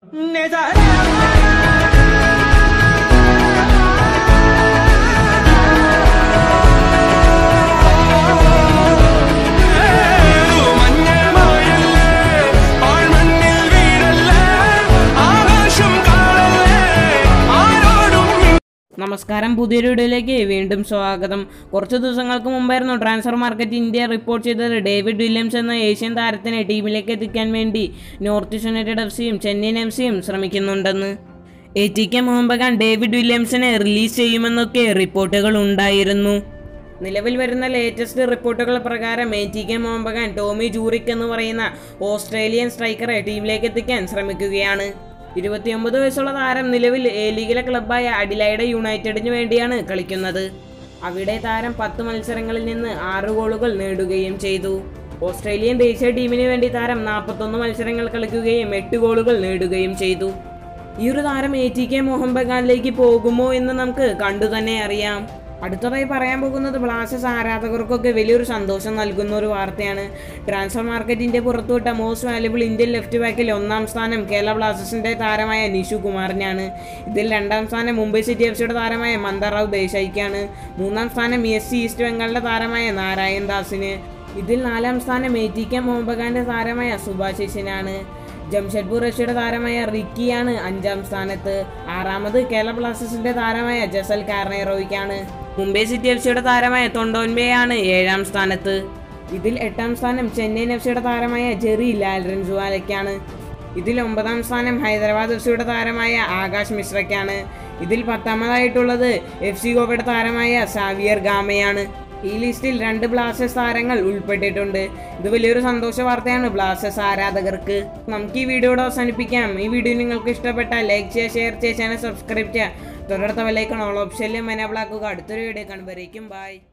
നമസ്കാരം പുതിയൊരു വീഡിയോയിലേക്ക് വീണ്ടും സ്വാഗതം കുറച്ച് ദിവസങ്ങൾക്ക് മുമ്പായിരുന്നു ട്രാൻസ്ഫർ മാർക്കറ്റ് ഇന്ത്യ റിപ്പോർട്ട് ചെയ്തത് ഡേവിഡ് വില്യംസ് എന്ന ഏഷ്യൻ താരത്തിനെ ടീമിലേക്ക് എത്തിക്കാൻ വേണ്ടി നോർത്ത് ഈസ്റ്റ് യുണൈറ്റഡ് എഫ് സിയും ചെന്നൈയിൻ എഫ് സിയും ശ്രമിക്കുന്നുണ്ടെന്ന് A T K Mohun Bagan David വില്യംസിനെ റിലീസ് ചെയ്യുമെന്നൊക്കെ റിപ്പോർട്ടുകൾ ഉണ്ടായിരുന്നു നിലവിൽ വരുന്ന ലേറ്റസ്റ്റ് റിപ്പോർട്ടുകൾ പ്രകാരം A T K Mohun Bagan Tommy Juric എന്ന് പറയുന്ന ഓസ്ട്രേലിയൻ സ്ട്രൈക്കറെ ടീമിലേക്ക് എത്തിക്കാൻ ശ്രമിക്കുകയാണ് ഇരുപത്തിയൊമ്പത് വയസ്സുള്ള താരം നിലവിൽ എ ലീഗിലെ ക്ലബ്ബായ അഡിലൈഡ് യുണൈറ്റഡിന് വേണ്ടിയാണ് കളിക്കുന്നത് അവിടെ താരം പത്ത് മത്സരങ്ങളിൽ നിന്ന് ആറ് ഗോളുകൾ നേടുകയും ചെയ്തു ഓസ്ട്രേലിയൻ ദേശീയ ടീമിന് വേണ്ടി താരം നാൽപ്പത്തൊന്ന് മത്സരങ്ങൾ കളിക്കുകയും എട്ട് ഗോളുകൾ നേടുകയും ചെയ്തു ഈ ഒരു താരം എ ടി കെ മോഹൻ ബഗാനിലേക്ക് പോകുമോ എന്ന് നമുക്ക് കണ്ടു തന്നെ അറിയാം അടുത്തതായി പറയാൻ പോകുന്നത് ബ്ലാസ്റ്റേഴ്സ് ആരാധകർക്കൊക്കെ വലിയൊരു സന്തോഷം നൽകുന്ന ഒരു വാർത്തയാണ് ട്രാൻസ്ഫർ മാർക്കറ്റിന്റെ പുറത്തുവിട്ട മോസ്റ്റ് വാല്യുബിൾ ഇന്ത്യൻ ലെഫ്റ്റ് ബാക്കിൽ ഒന്നാം സ്ഥാനം കേരള ബ്ലാസ്റ്റേഴ്സിന്റെ താരമായ നിഷു കുമാറിനാണ് ഇതിൽ രണ്ടാം സ്ഥാനം മുംബൈ സിറ്റി എഫ് സിയുടെ താരമായ മന്ദറാവ് ദേശായിക്കാണ് മൂന്നാം സ്ഥാനം എസ് സി ഈസ്റ്റ് ബംഗാളിന്റെ താരമായ നാരായൺ ദാസിന് ഇതിൽ നാലാം സ്ഥാനം എ ടി കെ മോഹൻ ബഗാന്റെ താരമായ സുഭാശിഷിനാണ് ജംഷഡ്പൂർ എഫ്സിയുടെ താരമായ റിക്കിയാണ് അഞ്ചാം സ്ഥാനത്ത് ആറാമത് കേരള ബ്ലാസ്റ്റേഴ്സിന്റെ താരമായ ജസൽ കാർണേറോയ്ക്കാണ് മുംബൈ സിറ്റി എഫ് സിയുടെ താരമായ തൊണ്ടോൻബെയാണ് ഏഴാം സ്ഥാനത്ത് ഇതിൽ എട്ടാം സ്ഥാനം ചെന്നൈയിൻ എഫ് സിയുടെ താരമായ ജെറി ലാൽറൻജുവാലയ്ക്കാണ് ഇതിൽ ഒമ്പതാം സ്ഥാനം ഹൈദരാബാദ് എഫ് സിയുടെ താരമായ ആകാശ് മിശ്രയ്ക്കാണ് ഇതിൽ പത്താമതായിട്ടുള്ളത് എഫ് സി ഗോവയുടെ താരമായ സാവിയർ ഗാമയാണ് ഈ ലിസ്റ്റിൽ രണ്ട് ബ്ലാസ്റ്റേഴ്സ് താരങ്ങൾ ഉൾപ്പെട്ടിട്ടുണ്ട് ഇത് വലിയൊരു സന്തോഷ വാർത്തയാണ് ബ്ലാസ്റ്റേഴ്സ് ആരാധകർക്ക് നമുക്ക് ഈ വീഡിയോയുടെ അവസാനിപ്പിക്കാം ഈ വീഡിയോ നിങ്ങൾക്ക് ഇഷ്ടപ്പെട്ടാൽ ലൈക്ക് ചെയ്യുക ഷെയർ ചെയ്യുക ചാനൽ സബ്സ്ക്രൈബ് ചെയ്യുക തൊട്ടടുത്ത വിലയ്ക്കണം ഓൾ ഓപ്ഷനിലും എനേബിൾ ആക്കുക അടുത്തൊരു വീഡിയോ കാണുമ്പോഴേക്കും ബൈ